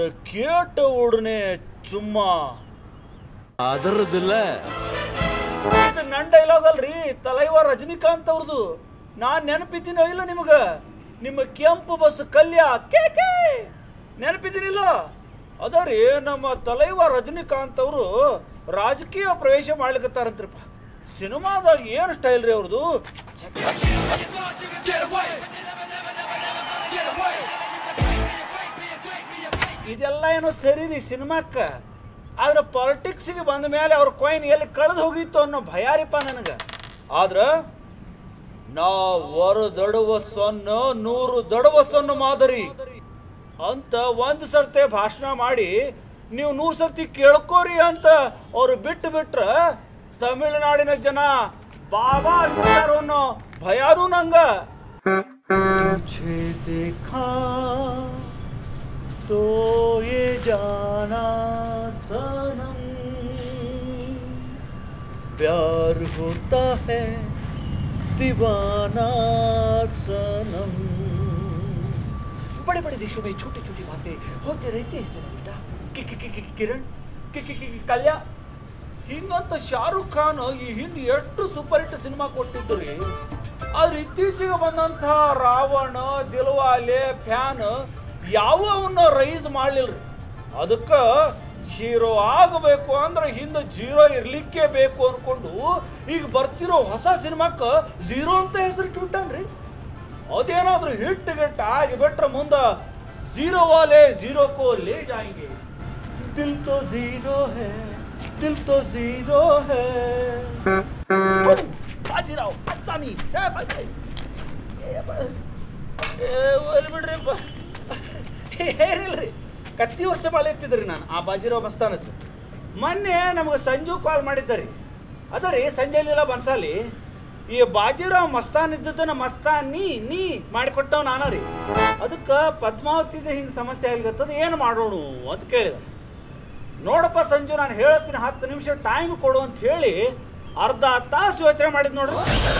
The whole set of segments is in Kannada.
ಕೇಟ ಉಡನೆ ಚುಮ್ಮ ಅದರದಿಲ್ಲ ಇದು ನನ್ನ ಡೈಲಾಗ್ ಅಲ್ರಿ ತಲೈವ ರಜನಿಕಾಂತ್ ಅವ್ರದ್ದು ನಾನ್ ನೆನಪಿದ್ದೀನೋ ಇಲ್ಲ ನಿಮಗ ನಿಮ್ಮ ಕೆಂಪು ಬಸ್ ಕಲ್ಯ ಕೇ ಕೇ ನೆನಪಿದ್ದೀನಿಲ್ಲ ಅದರಿ ನಮ್ಮ ತಲೈವ ರಜನಿಕಾಂತ್ ಅವರು ರಾಜಕೀಯ ಪ್ರವೇಶ ಮಾಡ್ಲಿಕತ್ತಾರಂತ್ರಿಪ್ಪ ಸಿನಿಮಾದಾಗ ಏನು ಸ್ಟೈಲ್ ರೀ ಅವ್ರದ್ದು ಇದೆಲ್ಲ ಏನೋ ಸರಿ ರೀ ಸಿನಿಮಾಕ್ಕೆ ಆದ್ರೆ ಪಾಲಿಟಿಕ್ಸಿಗೆ ಬಂದ ಮೇಲೆ ಅವ್ರ ಕಾಯಿನ್ ಎಲ್ಲಿ ಕಳೆದು ಹೋಗಿತ್ತು ಅನ್ನೋ ಭಯಾರಿಪ್ಪ ನನಗೆ ಆದ್ರೆ ನಾ ವರ ದಡುವ ಸೊನ್ನ ನೂರು ದಡುವ ಸೊನ್ನ ಮಾದರಿ ಅಂತ ಒಂದು ಸರ್ತೆ ಭಾಷಣ ಮಾಡಿ ನೀವು ನೂರು ಸರ್ತಿ ಕೇಳ್ಕೋರಿ ಅಂತ ಅವ್ರು ಬಿಟ್ಟು ಬಿಟ್ರ ತಮಿಳುನಾಡಿನ ಜನ ಬಾಬಾ ಅಂತಾರೋ ಅನ್ನೋ ಭಯಾರೂ ನಂಗ तुझे देखा तो ये जाना सनम प्यार होता है दीवाना सनम बड़े बड़े देशों में छोटी छोटी बातें होते रहते हैं सनम बेटा कि, कि, कि, कि, किरण कि, कि, कि, कि, ಕಲ್ಯ ಹಿಂಗಂತ ಶಾರುಖ್ ಖಾನ್ ಈ ಹಿಂದೆ ಎಷ್ಟು ಸೂಪರ್ ಹಿಟ್ ಸಿನಿಮಾ ಕೊಟ್ಟಿದ್ದು ರೀ ಆದ್ರೆ ಇತ್ತೀಚೆಗೆ ಬಂದಂಥ ರಾವಣ ದಿಲ್ವಾಲೆ ಫ್ಯಾನ್ ಯಾವ ಅವನ್ನ ರೈಸ್ ಮಾಡಲಿಲ್ಲ ರೀ ಅದಕ್ಕೆ ಹೀರೋ ಆಗಬೇಕು ಅಂದ್ರೆ ಹಿಂದೆ ಜೀರೋ ಇರ್ಲಿಕ್ಕೆ ಬೇಕು ಅನ್ಕೊಂಡು ಈಗ ಬರ್ತಿರೋ ಹೊಸ ಸಿನಿಮಾಕ್ಕೆ ಝೀರೋ ಅಂತ ಹೆಸರು ಇಟ್ಬಿಟ್ಟಾನ್ರಿ ಅದೇನಾದ್ರೂ ಹಿಟ್ ಗಿಟ್ ಆಗಿ ಬಿಟ್ರೆ ಮುಂದೆ ಝೀರೋ ವಾಲೆ ಝೀರೋ ಕೋ ಲೇ ಜಾಯಿಂಗೆ दिल तो जीरो है दिल तो जीरो है ಬಾಜಿರಾವ್ ಮಸ್ತಾನಿ ಏ ಬಾಜಿ ಏ ಬ- ಏ ಹೋಗ್ಲಿ ಬಿಡ್ರಿ ಬ ಏನಿಲ್ರಿ ಕತ್ತಿ ವರ್ಷ ಬಾಳೆ ಎತ್ತಿದ್ರಿ ನಾನು ಆ ಬಾಜಿರಾವ್ ಮಸ್ತಾನದ್ದು ಮೊನ್ನೆ ನಮಗೆ ಸಂಜು ಕಾಲ್ ಮಾಡಿದ್ದ ರೀ ಅದ ರೀ ಸಂಜಯ್ ಲೀಲಾ ಬನ್ಸಾಲಿ ಈ ಬಾಜಿರಾವ್ ಮಸ್ತಾನ್ ಇದ್ದದನ್ನ ಮಸ್ತಾನಿ ನೀ ಮಾಡಿಕೊಟ್ಟವ್ ನಾನ ರೀ ಅದಕ್ಕೆ ಪದ್ಮಾವತಿದ ಹಿಂಗೆ ಸಮಸ್ಯೆ ಆಗ್ಲಿಕತ್ತದ ಏನು ಮಾಡೋಣ ಅಂತ ಕೇಳಿದ ನೋಡಪ್ಪ ಸಂಜು ನಾನು ಹೇಳ್ತೀನಿ ಹತ್ತು ನಿಮಿಷ ಟೈಮ್ ಕೊಡು ಅಂತ ಹೇಳಿ ಅರ್ಧ ತಾಸು ಯೋಚನೆ ಮಾಡಿದ್ ನೋಡ್ರಿ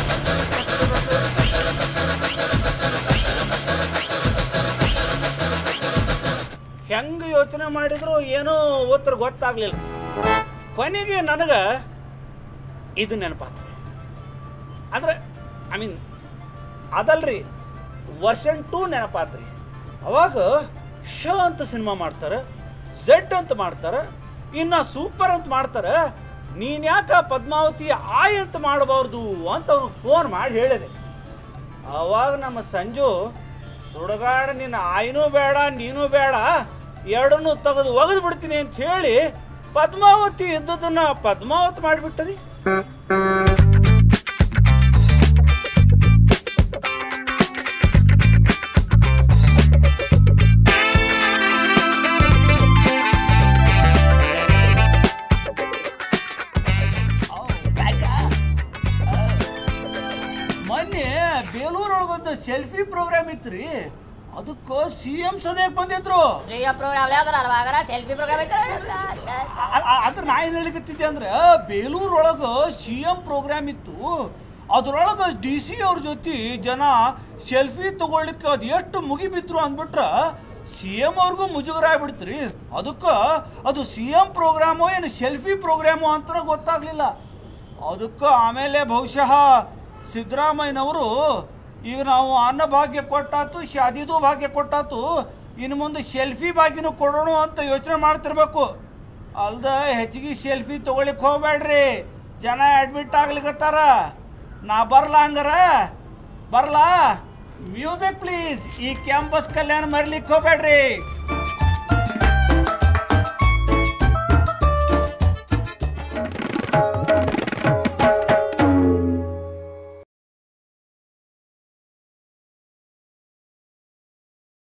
ಹೆಂಗೆ ಯೋಚನೆ ಮಾಡಿದ್ರು ಏನೋ ಉತ್ತರ ಗೊತ್ತಾಗ್ಲಿಲ್ಲ ಕೊನೆಗೆ ನನಗೆ ಇದು ನೆನಪಾತ್ರಿ ಅಂದ್ರೆ ಐ ಮೀನ್ ಅದಲ್ರಿ ವರ್ಷನ್ ಟೂ ನೆನಪಾತ್ರಿ ಅವಾಗ ಶ ಅಂತ ಸಿನಿಮಾ ಮಾಡ್ತಾರೆ ಝೆಡ್ ಅಂತ ಮಾಡ್ತಾರೆ ಇನ್ನು ಸೂಪರ್ ಅಂತ ಮಾಡ್ತಾರೆ ನೀನು ಯಾಕೆ ಪದ್ಮಾವತಿ ಆಯ್ ಅಂತ ಮಾಡಬಾರ್ದು ಅಂತ ಅವ್ನಿಗೆ ಫೋನ್ ಮಾಡಿ ಹೇಳಿದೆ ಅವಾಗ ನಮ್ಮ ಸಂಜು ಸುಡಗಾಡ ನಿನ್ನ ಆಯ್ನೂ ಬೇಡ ನೀನು ಬೇಡ ಎರಡನ್ನೂ ತೆಗೆದು ಒಗೆದು ಬಿಡ್ತೀನಿ ಅಂತ ಹೇಳಿ ಪದ್ಮಾವತಿ ಇದ್ದದನ್ನ ಪದ್ಮಾವತಿ ಮಾಡಿಬಿಟ್ಟರಿ ಮೊನ್ನೆ ಬೇಲೂರೊಳಗೊಂದು ಸೆಲ್ಫಿ ಪ್ರೋಗ್ರಾಮ್ ಇತ್ರಿ ಅದಕ್ಕೆ ಸಿ ಎಂ ಸದ್ಯಕ್ಕೆ ಬಂದಿದ್ರು ಶ್ರೀಯ ಪ್ರೋಗ್ರಾಮ್ ಯಾವ್ದಾರ ಸೆಲ್ಫಿ ಪ್ರೋಗ್ರಾಮ್ ಐತೆ ಅ- ಅ- ಅದ್ರ ನಾ ಏನು ಹೇಳಿಕತ್ತಿದ್ದೆ ಅಂದ್ರೆ ಬೇಲೂರೊಳಗೆ ಸಿ ಎಂ ಪ್ರೋಗ್ರಾಮ್ ಇತ್ತು ಅದ್ರೊಳಗೆ ಡಿ ಸಿ ಅವ್ರ ಜೊತೆ ಜನ ಸೆಲ್ಫಿ ತಗೊಳ್ಲಿಕ್ಕೆ ಅದು ಎಷ್ಟು ಮುಗಿಬಿದ್ರು ಅಂದ್ಬಿಟ್ರ ಸಿ ಎಂ ಅವ್ರಿಗೂ ಮುಜುಗರ ಆಗ್ಬಿಡ್ತ್ರಿ ಅದಕ್ಕೆ ಅದು ಸಿ ಎಂ ಪ್ರೋಗ್ರಾಮು ಏನು ಸೆಲ್ಫಿ ಪ್ರೋಗ್ರಾಮು ಅಂತ ಗೊತ್ತಾಗ್ಲಿಲ್ಲ ಅದಕ್ಕೆ ಆಮೇಲೆ ಬಹುಶಃ ಸಿದ್ದರಾಮಯ್ಯನವರು ಈಗ ನಾವು ಅನ್ನ ಭಾಗ್ಯ ಕೊಟ್ಟಾತು ಶಾದಿದು ಭಾಗ್ಯ ಕೊಟ್ಟಾತು ಇನ್ನು ಮುಂದೆ ಸೆಲ್ಫಿ ಭಾಗ್ಯನೂ ಕೊಡೋಣ ಅಂತ ಯೋಚನೆ ಮಾಡ್ತಿರ್ಬೇಕು ಅಲ್ದ ಹೆಚ್ಚಿಗೆ ಸೆಲ್ಫಿ ತಗೊಳ್ಳಿಕ್ ಹೋಗ್ಬೇಡ್ರಿ ಜನ ಅಡ್ಮಿಟ್ ಆಗ್ಲಿಕತ್ತಾರ ನಾ ಬರ್ಲ ಹಂಗಾರ ಬರ್ಲಾ ಮ್ಯೂಸಿಕ್ ಪ್ಲೀಸ್ ಈ ಕ್ಯಾಂಪಸ್ ಕಲ್ಯಾಣ ಮರಿಲಿಕ್ಕೆ ಹೋಗ್ಬೇಡ್ರಿ